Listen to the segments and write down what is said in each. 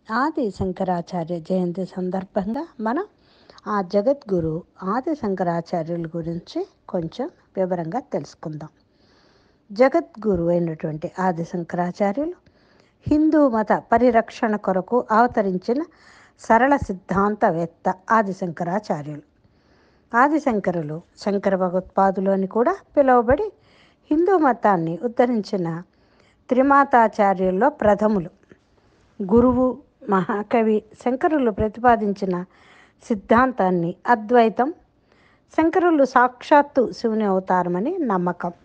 ఆది శంకరాచార్య జయంతి సందర్భంగా మనం ఆ జగద్గురు ఆది శంకరాచార్యుల గురించి కొంచెం వివరంగా తెలుసుకుందాం జగద్గురు అయినటువంటి ఆది శంకరాచార్యులు హిందూ మత పరిరక్షణ కొరకు అవతరించిన సరళ సిద్ధాంతవేత్త ఆది శంకరాచార్యులు ఆదిశంకరులు శంకర భగవత్పాదులు అని కూడా పిలువబడి హిందూ మతాన్ని ఉద్ధరించిన త్రిమాతాచార్యుల్లో ప్రథములు గురువు మహాకవి శంకరులు ప్రతిపాదించిన సిద్ధాంతాన్ని అద్వైతం శంకరులు సాక్షాత్తు శివుని అవతారమని నమ్మకం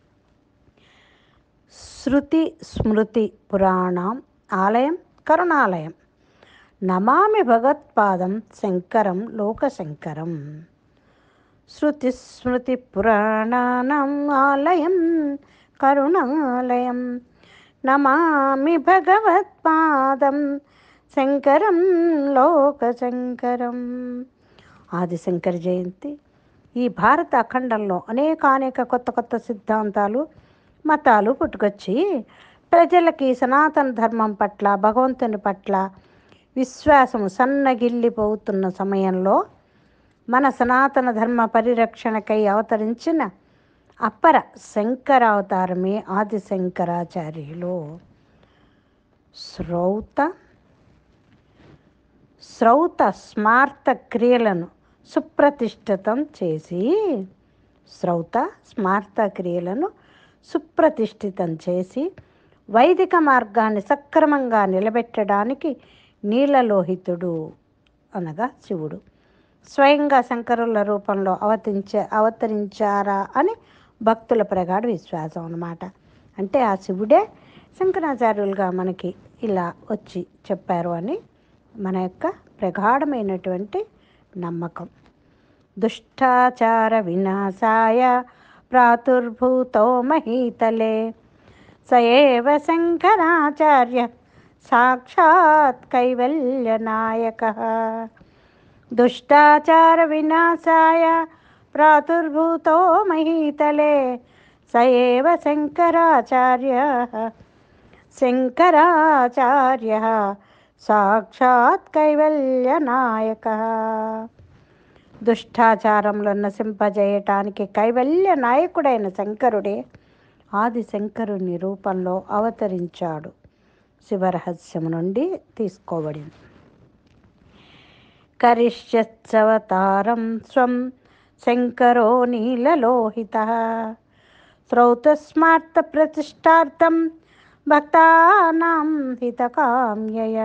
శృతి స్మృతి పురాణం ఆలయం కరుణాలయం నమామి భగవత్పాదం శంకరం లోకశంకరం శృతి స్మృతి పురాణానం ఆలయం కరుణాలయం నమామి భగవత్పాదం శంకరం లోకశంకరం ఆదిశంకర జయంతి ఈ భారత అఖండంలో అనేకానేక కొత్త కొత్త సిద్ధాంతాలు మతాలు పుట్టుకొచ్చి ప్రజలకి సనాతన ధర్మం పట్ల భగవంతుని పట్ల విశ్వాసము సన్నగిల్లిపోతున్న సమయంలో మన సనాతన ధర్మ పరిరక్షణకై అవతరించిన అప్పర శంకరావతారమే ఆది శంకరాచార్యులు శ్రౌత శ్రౌత స్మార్త క్రియలను సుప్రతిష్ఠితం చేసి శ్రౌత స్మార్త క్రియలను సుప్రతిష్ఠితం చేసి వైదిక మార్గాన్ని సక్రమంగా నిలబెట్టడానికి నీలలోహితుడు అనగా శివుడు స్వయంగా శంకరుల రూపంలో అవతరించే అవతరించారా అని భక్తుల ప్రగాఢ విశ్వాసం అన్నమాట అంటే ఆ శివుడే శంకరాచార్యులుగా మనకి ఇలా వచ్చి చెప్పారు అని మన యొక్క ప్రగాఢమైనటువంటి నమ్మకం దుష్టాచార వినాశాయ ప్రాతుర్భూతో మహీతలే సయేవ శంకరాచార్య సాక్షాత్ కైవల్యనాయక దుష్టాచార వినాశాయ ప్రాతుర్భూతో మహీతలే సయేవ శంకరాచార్య శంకరాచార్య సాక్షాత్ కైవల్యనాయక దుష్టాచారంలో నశింపజేయటానికి కైవల్య నాయకుడైన శంకరుడే ఆది శంకరుని రూపంలో అవతరించాడు శివరహస్యము నుండి తీసుకోబడింది కరిష్యత్సవతారం స్వం శంకరో నీలలోహిత శ్రౌతస్మార్త ప్రతిష్టార్థం భక్తానాం హితకామ్యయ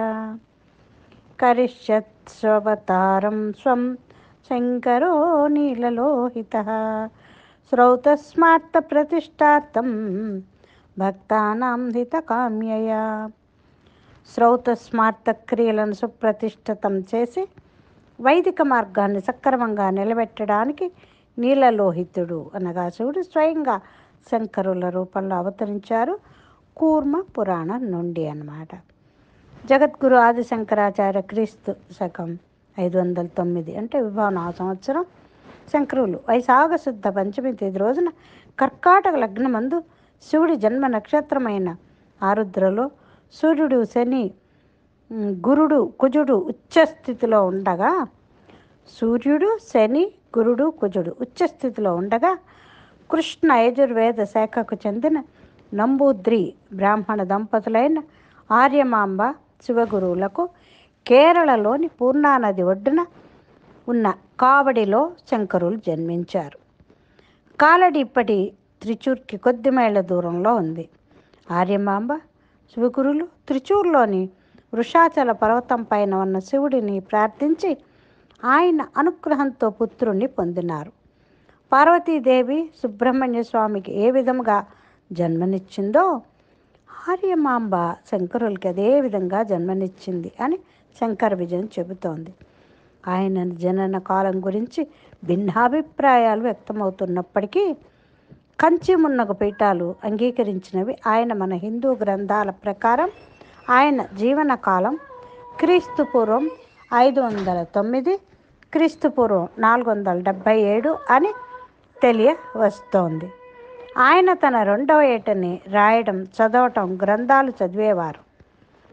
కరిష్యత్స్వతారం స్వం శంకరో నీలలోహిత శ్రౌతస్మార్త ప్రతిష్టార్థం భక్తానాం హితకామ్యయ శ్రౌత స్మార్త క్రియలను సుప్రతిష్ఠితం చేసి వైదిక మార్గాన్ని సక్రమంగా నిలబెట్టడానికి నీలలోహితుడు అనగా శివుడు స్వయంగా శంకరుల రూపంలో అవతరించారు కూర్మ పురాణం నుండి అన్నమాట జగద్గురు ఆది శంకరాచార్య క్రీస్తు శకం ఐదు వందల తొమ్మిది అంటే విభావన ఆ సంవత్సరం శంకరులు వైశాఖ శుద్ధ పంచమి తేదీ రోజున కర్కాటక లగ్నమందు శివుడి జన్మ నక్షత్రమైన ఆరుద్రలో సూర్యుడు శని ఉమ్, గురుడు కుజుడు ఉచ్చస్థితిలో ఉండగా సూర్యుడు శని గురుడు కుజుడు ఉచ్చస్థితిలో ఉండగా కృష్ణ యజుర్వేద శాఖకు చెందిన నంబూద్రి బ్రాహ్మణ దంపతులైన ఆర్యమాంబ శివగురువులకు కేరళలోని పూర్ణానది ఒడ్డున ఉన్న కావడిలో శంకరులు జన్మించారు కాలడి ఇప్పటి త్రిచూర్కి కొద్ది మైళ్ళ దూరంలో ఉంది ఆర్యమాంబ శివగురులు త్రిచూర్లోని వృషాచల పర్వతం పైన ఉన్న శివుడిని ప్రార్థించి ఆయన అనుగ్రహంతో పుత్రుణ్ణి పొందినారు పార్వతీదేవి సుబ్రహ్మణ్య స్వామికి ఏ విధంగా జన్మనిచ్చిందో ఆర్యమాంబ శంకరులకి అదే విధంగా జన్మనిచ్చింది అని శంకర విజయం చెబుతోంది ఆయన జనన కాలం గురించి భిన్నాభిప్రాయాలు వ్యక్తమవుతున్నప్పటికీ కంచి మున్నగ పీఠాలు అంగీకరించినవి ఆయన మన హిందూ గ్రంథాల ప్రకారం ఆయన జీవన కాలం క్రీస్తు పూర్వం ఐదు వందల తొమ్మిది క్రీస్తు పూర్వం నాలుగు వందల డెబ్భై ఏడు అని తెలియ వస్తోంది ఆయన తన రెండవ ఏటని రాయడం చదవటం గ్రంథాలు చదివేవారు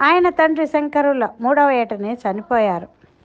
ఆయన తండ్రి శంకరుల మూడవ ఏటనే చనిపోయారు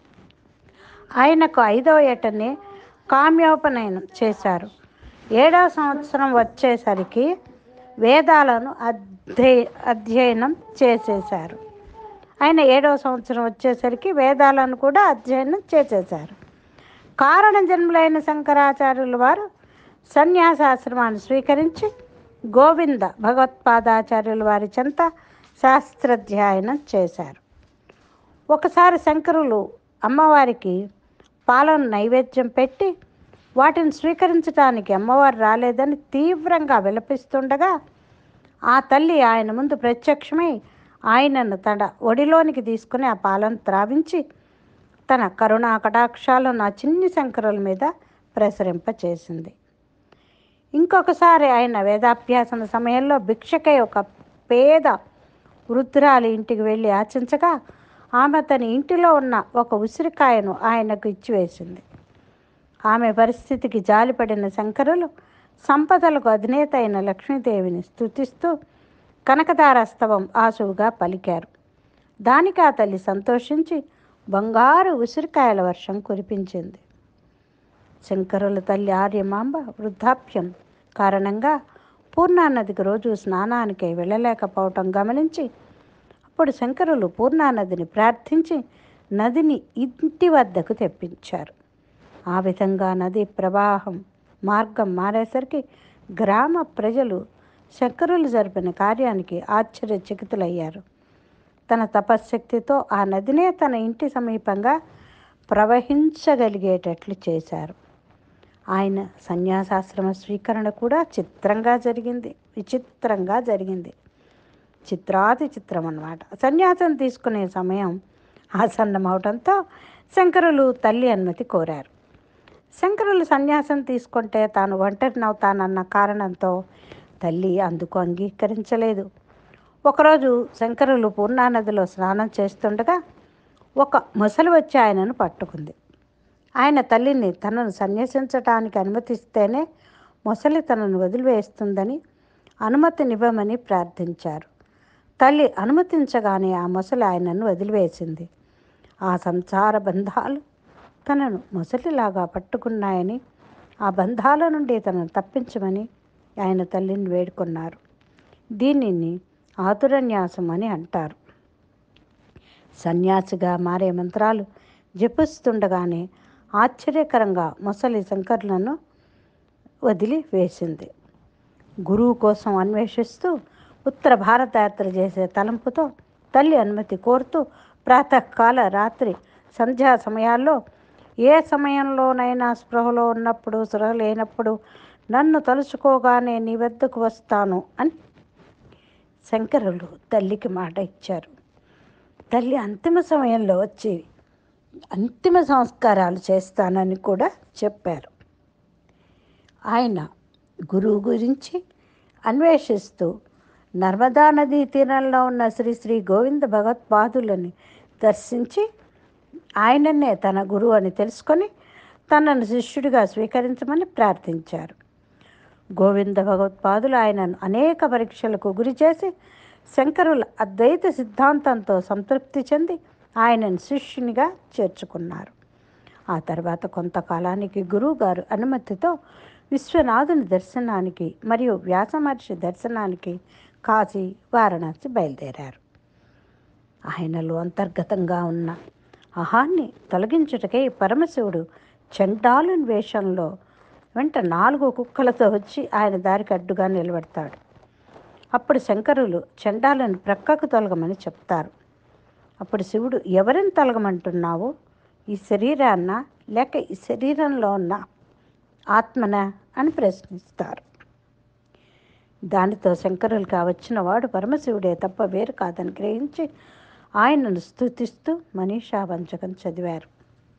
ఆయనకు ఐదవ ఏటనే కామ్యోపనయనం చేశారు ఏడవ సంవత్సరం వచ్చేసరికి వేదాలను అధ్యయ అధ్యయనం చేసేశారు ఆయన ఏడవ సంవత్సరం వచ్చేసరికి వేదాలను కూడా అధ్యయనం చేసేశారు కారణ జన్ములైన శంకరాచార్యుల వారు సన్యాసాశ్రమాన్ని స్వీకరించి గోవింద భగవత్పాదాచార్యుల వారి చెంత శాస్త్రాధ్యయనం చేశారు ఒకసారి శంకరులు అమ్మవారికి పాలను నైవేద్యం పెట్టి వాటిని స్వీకరించడానికి అమ్మవారు రాలేదని తీవ్రంగా విలపిస్తుండగా ఆ తల్లి ఆయన ముందు ప్రత్యక్షమై ఆయనను తన ఒడిలోనికి తీసుకుని ఆ పాలను త్రావించి తన కరుణా కటాక్షాలను ఆ చిన్ని శంకరుల మీద ప్రసరింపచేసింది ఇంకొకసారి ఆయన వేదాభ్యాసన సమయంలో భిక్షకై ఒక పేద వృద్ధురాలి ఇంటికి వెళ్ళి యాచించగా ఆమె తన ఇంటిలో ఉన్న ఒక ఉసిరికాయను ఆయనకు ఇచ్చివేసింది ఆమె పరిస్థితికి జాలిపడిన శంకరులు సంపదలకు అధినేత అయిన లక్ష్మీదేవిని స్తుతిస్తూ కనకదారస్తవం ఆసువుగా పలికారు దానికి ఆ తల్లి సంతోషించి బంగారు ఉసిరికాయల వర్షం కురిపించింది శంకరుల తల్లి ఆర్యమాంబ వృద్ధాప్యం కారణంగా పూర్ణానదికి రోజు స్నానానికై వెళ్ళలేకపోవటం గమనించి అప్పుడు శంకరులు పూర్ణానదిని ప్రార్థించి నదిని ఇంటి వద్దకు తెప్పించారు ఆ విధంగా నది ప్రవాహం మార్గం మారేసరికి గ్రామ ప్రజలు శంకరులు జరిపిన కార్యానికి ఆశ్చర్యచకితులయ్యారు తన తపశ్శక్తితో ఆ నదినే తన ఇంటి సమీపంగా ప్రవహించగలిగేటట్లు చేశారు ఆయన సన్యాసాశ్రమ స్వీకరణ కూడా చిత్రంగా జరిగింది విచిత్రంగా జరిగింది చిత్రాతి చిత్రం అన్నమాట సన్యాసం తీసుకునే సమయం ఆసన్నమవడంతో శంకరులు తల్లి అనుమతి కోరారు శంకరులు సన్యాసం తీసుకుంటే తాను ఒంటరినవుతానన్న కారణంతో తల్లి అందుకు అంగీకరించలేదు ఒకరోజు శంకరులు పూర్ణానదిలో స్నానం చేస్తుండగా ఒక ముసలి వచ్చి ఆయనను పట్టుకుంది ఆయన తల్లిని తనను సన్యసించటానికి అనుమతిస్తేనే ముసలి తనను వదిలివేస్తుందని అనుమతినివ్వమని ప్రార్థించారు తల్లి అనుమతించగానే ఆ ముసలి ఆయనను వదిలివేసింది ఆ సంసార బంధాలు తనను ముసలిలాగా పట్టుకున్నాయని ఆ బంధాల నుండి తనను తప్పించమని ఆయన తల్లిని వేడుకున్నారు దీనిని ఆతురన్యాసం అని అంటారు సన్యాసిగా మారే మంత్రాలు జపిస్తుండగానే ఆశ్చర్యకరంగా ముసలి శంకర్లను వదిలి వేసింది గురువు కోసం అన్వేషిస్తూ ఉత్తర భారత యాత్ర చేసే తలంపుతో తల్లి అనుమతి కోరుతూ ప్రాతకాల రాత్రి సంధ్యా సమయాల్లో ఏ సమయంలోనైనా స్పృహలో ఉన్నప్పుడు స్పృహ లేనప్పుడు నన్ను తలుచుకోగానే నీ వద్దకు వస్తాను అని శంకరులు తల్లికి మాట ఇచ్చారు తల్లి అంతిమ సమయంలో వచ్చి అంతిమ సంస్కారాలు చేస్తానని కూడా చెప్పారు ఆయన గురువు గురించి అన్వేషిస్తూ నర్మదా నదీ తీరంలో ఉన్న శ్రీ శ్రీ గోవింద భగవత్పాదులని దర్శించి ఆయననే తన గురువు అని తెలుసుకొని తనను శిష్యుడిగా స్వీకరించమని ప్రార్థించారు గోవింద భగవత్పాదులు ఆయనను అనేక పరీక్షలకు గురి చేసి శంకరుల అద్వైత సిద్ధాంతంతో సంతృప్తి చెంది ఆయనను శిష్యునిగా చేర్చుకున్నారు ఆ తర్వాత కొంతకాలానికి గురువుగారు అనుమతితో విశ్వనాథుని దర్శనానికి మరియు వ్యాస మహర్షి దర్శనానికి కాశీ వారణాసి బయలుదేరారు ఆయనలో అంతర్గతంగా ఉన్న అహాన్ని తొలగించుటకై పరమశివుడు చండాలుని వేషంలో వెంట నాలుగు కుక్కలతో వచ్చి ఆయన దారికి అడ్డుగా నిలబడతాడు అప్పుడు శంకరులు చండాలను ప్రక్కకు తొలగమని చెప్తారు అప్పుడు శివుడు ఎవరిని తొలగమంటున్నావో ఈ శరీరాన్న లేక ఈ శరీరంలో ఉన్న ఆత్మన అని ప్రశ్నిస్తారు దానితో శంకరులుగా వచ్చిన వాడు పరమశివుడే తప్ప వేరు కాదని గ్రహించి ఆయనను స్తుతిస్తూ మనీషా వంచకం చదివారు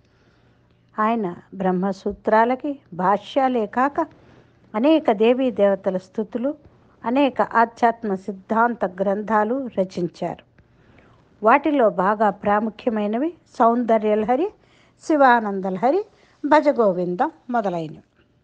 ఆయన బ్రహ్మసూత్రాలకి భాష్యాలే కాక అనేక దేవీ దేవతల స్థుతులు అనేక ఆధ్యాత్మ సిద్ధాంత గ్రంథాలు రచించారు వాటిలో బాగా ప్రాముఖ్యమైనవి సౌందర్యలహరి శివానందలహరి భజగోవిందం మొదలైనవి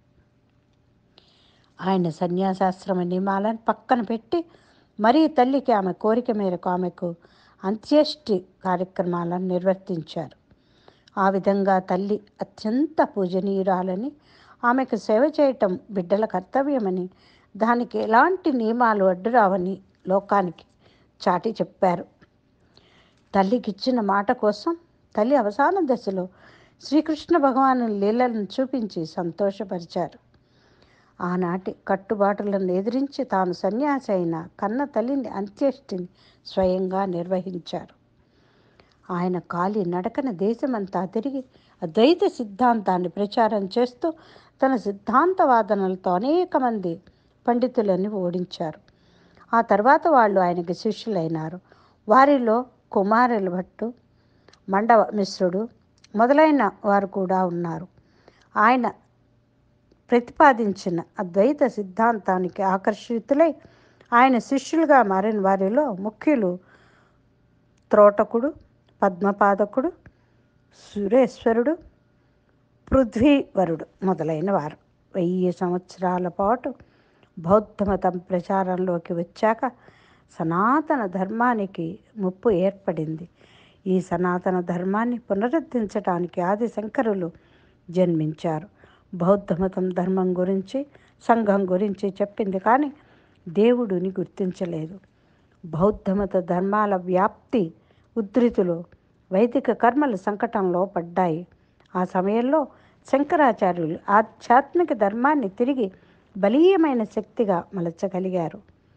ఆయన సన్యాసాశ్రమ నియమాలను పక్కన పెట్టి మరీ తల్లికి ఆమె కోరిక మేరకు ఆమెకు అంత్యేష్టి కార్యక్రమాలను నిర్వర్తించారు ఆ విధంగా తల్లి అత్యంత పూజనీయురాలని ఆమెకు సేవ చేయటం బిడ్డల కర్తవ్యమని దానికి ఎలాంటి నియమాలు అడ్డురావని లోకానికి చాటి చెప్పారు తల్లికిచ్చిన మాట కోసం తల్లి అవసాన దశలో శ్రీకృష్ణ భగవాను లీలలను చూపించి సంతోషపరిచారు ఆనాటి కట్టుబాటులను ఎదిరించి తాను సన్యాసి అయిన కన్న తల్లిని అంత్యేష్టిని స్వయంగా నిర్వహించారు ఆయన కాలి నడకన దేశమంతా తిరిగి అద్వైత సిద్ధాంతాన్ని ప్రచారం చేస్తూ తన సిద్ధాంత వాదనలతో అనేక మంది పండితులని ఓడించారు ఆ తర్వాత వాళ్ళు ఆయనకి శిష్యులైనారు వారిలో కుమారుల భట్టు మండవ మిశ్రుడు మొదలైన వారు కూడా ఉన్నారు ఆయన ప్రతిపాదించిన అద్వైత సిద్ధాంతానికి ఆకర్షితులై ఆయన శిష్యులుగా మారిన వారిలో ముఖ్యులు త్రోటకుడు పద్మపాదకుడు సురేశ్వరుడు పృథ్వీవరుడు మొదలైన వారు వెయ్యి సంవత్సరాల పాటు బౌద్ధమతం ప్రచారంలోకి వచ్చాక సనాతన ధర్మానికి ముప్పు ఏర్పడింది ఈ సనాతన ధర్మాన్ని పునరుద్ధరించడానికి ఆది శంకరులు జన్మించారు బౌద్ధమతం ధర్మం గురించి సంఘం గురించి చెప్పింది కానీ దేవుడిని గుర్తించలేదు బౌద్ధమత ధర్మాల వ్యాప్తి ఉద్ధృతులు వైదిక కర్మల సంకటంలో పడ్డాయి ఆ సమయంలో శంకరాచార్యులు ఆధ్యాత్మిక ధర్మాన్ని తిరిగి బలీయమైన శక్తిగా మలచగలిగారు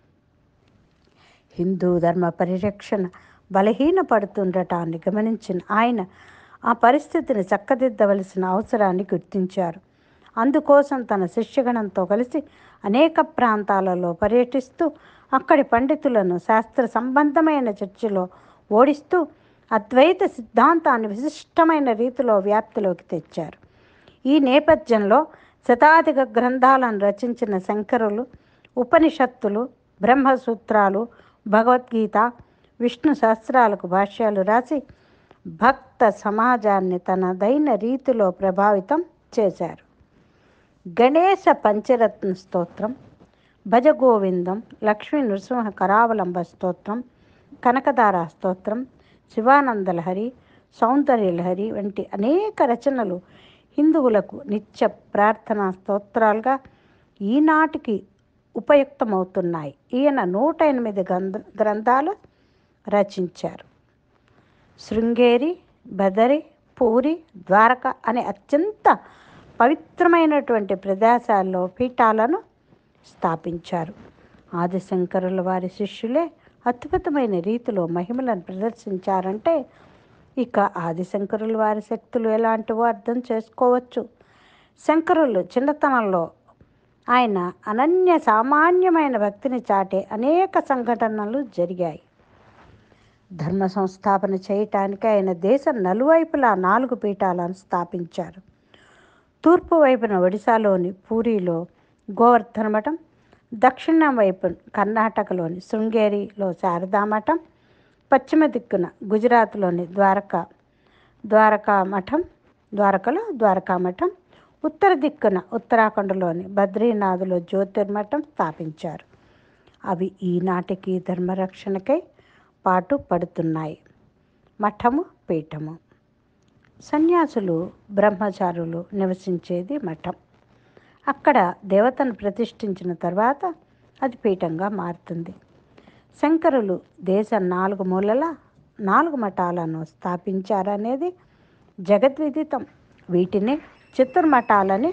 హిందూ ధర్మ పరిరక్షణ బలహీనపడుతుండటాన్ని గమనించిన ఆయన ఆ పరిస్థితిని చక్కదిద్దవలసిన అవసరాన్ని గుర్తించారు అందుకోసం తన శిష్యగణంతో కలిసి అనేక ప్రాంతాలలో పర్యటిస్తూ అక్కడి పండితులను శాస్త్ర సంబంధమైన చర్చలో ఓడిస్తూ అద్వైత సిద్ధాంతాన్ని విశిష్టమైన రీతిలో వ్యాప్తిలోకి తెచ్చారు ఈ నేపథ్యంలో శతాధిక గ్రంథాలను రచించిన శంకరులు ఉపనిషత్తులు బ్రహ్మసూత్రాలు భగవద్గీత విష్ణు శాస్త్రాలకు భాష్యాలు రాసి భక్త సమాజాన్ని తనదైన రీతిలో ప్రభావితం చేశారు గణేశ పంచరత్న స్తోత్రం భజగోవిందం లక్ష్మీ నృసింహ కరావలంబ స్తోత్రం కనకదార స్తోత్రం శివానందలహరి సౌందర్యలహరి వంటి అనేక రచనలు హిందువులకు నిత్య ప్రార్థనా స్తోత్రాలుగా ఈనాటికి ఉపయుక్తమవుతున్నాయి ఈయన నూట ఎనిమిది గ్రంథ గ్రంథాలు రచించారు శృంగేరి బదరి పూరి ద్వారక అనే అత్యంత పవిత్రమైనటువంటి ప్రదేశాల్లో పీఠాలను స్థాపించారు ఆదిశంకరుల వారి శిష్యులే అద్భుతమైన రీతిలో మహిమలను ప్రదర్శించారంటే ఇక ఆదిశంకరుల వారి శక్తులు ఎలాంటివో అర్థం చేసుకోవచ్చు శంకరులు చిన్నతనంలో ఆయన అనన్య సామాన్యమైన భక్తిని చాటే అనేక సంఘటనలు జరిగాయి ధర్మ సంస్థాపన చేయటానికి ఆయన దేశం నలువైపులా నాలుగు పీఠాలను స్థాపించారు తూర్పు వైపున ఒడిశాలోని పూరిలో గోవర్ధన మఠం దక్షిణం వైపు కర్ణాటకలోని శృంగేరిలో శారదా మఠం పశ్చిమ దిక్కున గుజరాత్లోని ద్వారకా ద్వారకా మఠం ద్వారకలో ద్వారకా మఠం ఉత్తర దిక్కున ఉత్తరాఖండ్లోని బద్రీనాథ్లో జ్యోతిర్మఠం స్థాపించారు అవి ఈనాటికి ధర్మరక్షణకై పాటు పడుతున్నాయి మఠము పీఠము సన్యాసులు బ్రహ్మచారులు నివసించేది మఠం అక్కడ దేవతను ప్రతిష్ఠించిన తర్వాత అది పీఠంగా మారుతుంది శంకరులు దేశ నాలుగు మూలల నాలుగు మఠాలను స్థాపించారనేది జగద్విదితం వీటిని చతుర్మఠాలని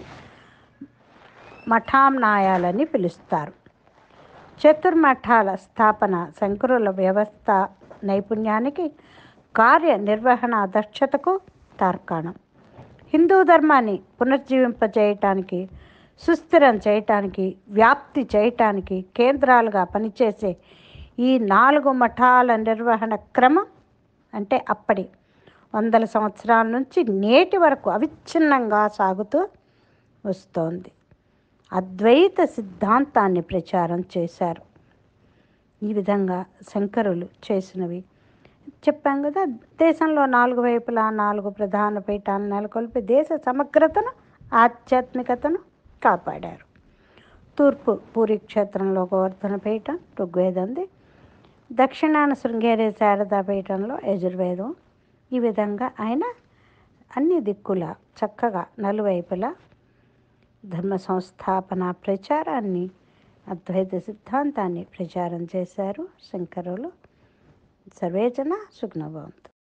మఠాంనాయాలని పిలుస్తారు చతుర్మఠాల స్థాపన శంకరుల వ్యవస్థ నైపుణ్యానికి కార్యనిర్వహణ దక్షతకు తార్కాణం హిందూ ధర్మాన్ని పునర్జీవింపజేయటానికి సుస్థిరం చేయటానికి వ్యాప్తి చేయటానికి కేంద్రాలుగా పనిచేసే ఈ నాలుగు మఠాల నిర్వహణ క్రమం అంటే అప్పటి వందల సంవత్సరాల నుంచి నేటి వరకు అవిచ్ఛిన్నంగా సాగుతూ వస్తోంది అద్వైత సిద్ధాంతాన్ని ప్రచారం చేశారు ఈ విధంగా శంకరులు చేసినవి చెప్పాం కదా దేశంలో నాలుగు వైపులా నాలుగు ప్రధాన పీఠాలను నెలకొల్పి దేశ సమగ్రతను ఆధ్యాత్మికతను కాపాడారు తూర్పు పూరి క్షేత్రంలో గోవర్ధన పీఠం ఋగ్వేదంది దక్షిణాన శృంగేరి శారదాపీఠంలో యజుర్వేదం ఈ విధంగా ఆయన అన్ని దిక్కుల చక్కగా నలువైపులా ధర్మ సంస్థాపన ప్రచారాన్ని అద్వైత సిద్ధాంతాన్ని ప్రచారం చేశారు శంకరులు సర్వేజన సుగ్నభవంతు